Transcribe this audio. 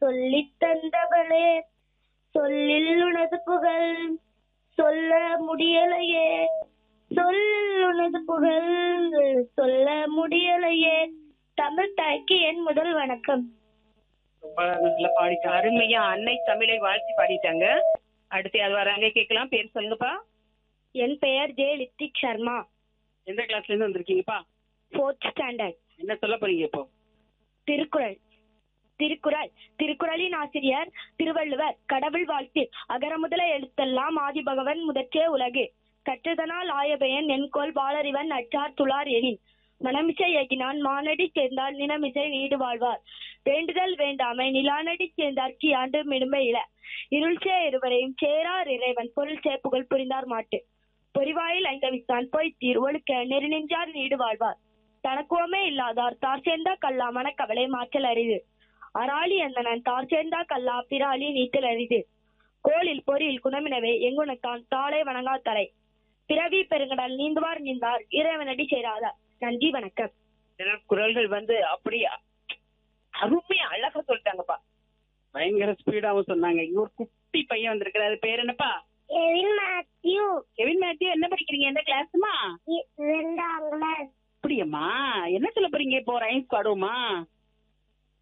சொல்லித் தந்தவளே சொல்லில் உனது புகழ் சொல்ல முடியலையே சொல்லில் உனது புகழ் சொல்ல முடியலையே தமிழ் தாய்க்கு என் முதல் வணக்கம் ரொம்ப நல்லா பாடிட்டாங்க அருமையா அன்னை தமிழை வாழ்த்தி பாடிட்டாங்க அடுத்து யார் வராங்க கேட்கலாம் பேர் சொல்லுங்கப்பா என் பெயர் ஜே லித்திக் சர்மா எந்த கிளாஸ்ல இருந்து வந்திருக்கீங்கப்பா ஃபோர்த் ஸ்டாண்டர்ட் என்ன சொல்ல போறீங்க இப்போ திருக்குறள் திருக்குறள் திருக்குறளின் ஆசிரியர் திருவள்ளுவர் கடவுள் வாழ்த்து அகர முதல எழுத்தெல்லாம் ஆதி பகவன் முதற்றே உலகு கற்றதனால் ஆயபெயன் என்கொள் பாலறிவன் அச்சார் துளார் எனின் மனமிசை எகினான் மானடி சேர்ந்தால் நினமிசை நீடு வாழ்வார் வேண்டுதல் வேண்டாமை நிலானடி சேர்ந்தார்க்கு ஆண்டு மிடும்பை இல இருள்சே இருவரையும் சேரார் இறைவன் பொருள் சே புகழ் புரிந்தார் மாட்டு பொறிவாயில் ஐந்தவித்தான் பொய்த்தீர் ஒழுக்க நெருநெஞ்சார் நீடு வாழ்வார் தனக்குவமே இல்லாதார் தார் சேர்ந்தா கல்லா மனக்கவலை மாற்றல் அரிது அராளி அந்தனன் தார் சேர்ந்தா கல்லா பிராளி நீத்தல் அரிது கோளில் பொறியில் குணமினவே எங்குணத்தான் தாளை வணங்கா தலை பிறவி பெருங்கடல் நீந்துவார் நீந்தார் இறைவனடி சேராதார் நன்றி வணக்கம் சில குரல்கள் வந்து அப்படி அருமையா அழகா சொல்லிட்டாங்கப்பா பயங்கர ஸ்பீடாவும் சொன்னாங்க இங்க ஒரு குட்டி பையன் வந்திருக்கிறாரு பேர் என்னப்பா எவின் மேத்யூ கெவின் மேத்யூ என்ன படிக்கிறீங்க எந்த கிளாஸ்மா இரண்டாம் கிளாஸ் அப்படியம்மா என்ன சொல்ல போறீங்க இப்போ ரைம்ஸ் பாடுவோமா